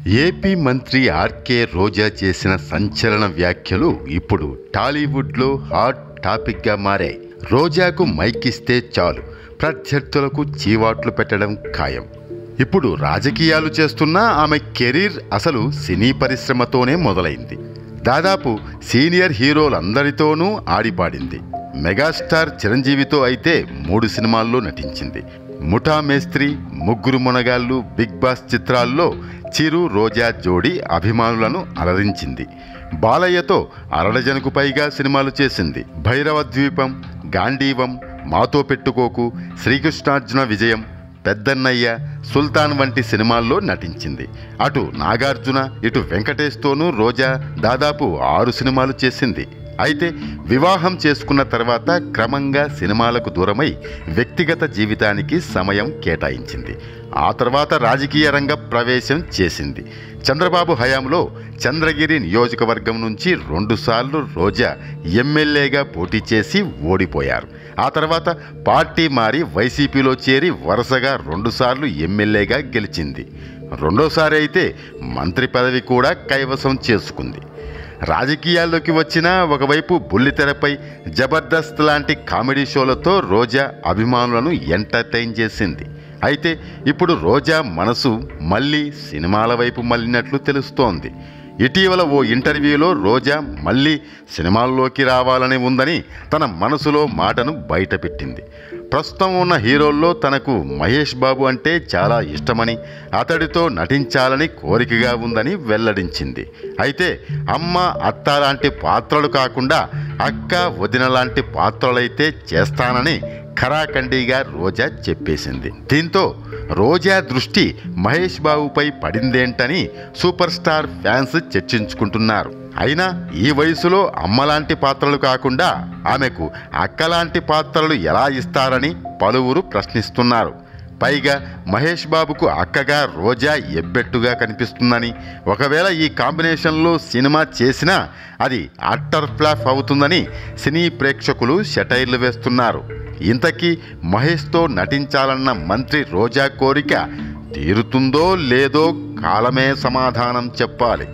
AP మంత్రి RK రోజా చేసిన సంచలన వ్యాఖ్యలు ఇప్పుడు టాలీవుడ్లో హాట్ టాపిక్గా మారాయి రోజాకు మైక్ ఇస్తే చాలు ప్రత్యర్థులకు చీవాట్లు పెట్టడం ఖాయం ఇప్పుడు రాజకీయాలు చేస్తున్న ఆమె కెరీర్ అసలు సినీ పరిశ్రమతోనే మొదలైంది దాదాపు సీనియర్ హీరోలందరితోనూ ఆడిపాడింది మెగాస్టార్ చిరంజీవితో అయితే మూడు సినిమాల్లో నటించింది ముఠా మేస్త్రి ముగ్గురు మునగాళ్ళు బిగ్ బాస్ చిత్రాల్లో చిరు రోజా జోడి అభిమానులను అలరించింది బాలయ్యతో అరడజనుకు పైగా సినిమాలు చేసింది భైరవ ద్వీపం గాంధీవం మాతో పెట్టుకోకు శ్రీకృష్ణార్జున విజయం పెద్దన్నయ్య సుల్తాన్ వంటి సినిమాల్లో నటించింది అటు నాగార్జున ఇటు వెంకటేష్తోనూ రోజా దాదాపు ఆరు సినిమాలు చేసింది అయితే వివాహం చేసుకున్న తర్వాత క్రమంగా సినిమాలకు దూరమై వ్యక్తిగత జీవితానికి సమయం కేటాయించింది ఆ తర్వాత రాజకీయ రంగ ప్రవేశం చేసింది చంద్రబాబు హయాంలో చంద్రగిరి నియోజకవర్గం నుంచి రెండుసార్లు రోజా ఎమ్మెల్యేగా పోటీ చేసి ఓడిపోయారు ఆ తర్వాత పార్టీ మారి వైసీపీలో చేరి వరుసగా రెండుసార్లు ఎమ్మెల్యేగా గెలిచింది రెండోసారి అయితే మంత్రి పదవి కూడా కైవసం చేసుకుంది రాజకీయాల్లోకి వచ్చిన ఒకవైపు బుల్లితెరపై జబర్దస్త్ లాంటి కామెడీ షోలతో రోజా అభిమానులను ఎంటర్టైన్ చేసింది అయితే ఇప్పుడు రోజా మనసు మళ్ళీ సినిమాల వైపు మళ్ళినట్లు తెలుస్తోంది ఇటీవల ఓ ఇంటర్వ్యూలో రోజా మళ్ళీ సినిమాల్లోకి రావాలని ఉందని తన మనసులో మాటను బయటపెట్టింది ప్రస్తుతం ఉన్న హీరోల్లో తనకు మహేష్ బాబు అంటే చాలా ఇష్టమని అతడితో నటించాలని కోరికగా ఉందని వెల్లడించింది అయితే అమ్మ అత్త లాంటి పాత్రలు కాకుండా అక్క వదిన లాంటి పాత్రలైతే చేస్తానని ఖరాఖండిగా రోజా చెప్పేసింది దీంతో రోజా దృష్టి మహేష్ బాబుపై పడిందేంటని సూపర్ స్టార్ ఫ్యాన్స్ చర్చించుకుంటున్నారు అయినా ఈ వయసులో అమ్మలాంటి పాత్రలు కాకుండా ఆమెకు అక్కలాంటి పాత్రలు ఎలా ఇస్తారని పలువురు ప్రశ్నిస్తున్నారు పైగా మహేష్ బాబుకు అక్కగా రోజా ఎబ్బెట్టుగా కనిపిస్తుందని ఒకవేళ ఈ కాంబినేషన్లో సినిమా చేసినా అది అట్టర్ ఫ్లాప్ అవుతుందని సినీ ప్రేక్షకులు షటైర్లు వేస్తున్నారు ఇంతకీ మహేష్తో నటించాలన్న మంత్రి రోజా కోరిక తీరుతుందో లేదో కాలమే సమాధానం చెప్పాలి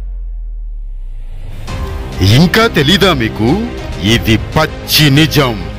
ఇంకా తెలీదా మీకు ఇది పచ్చి నిజం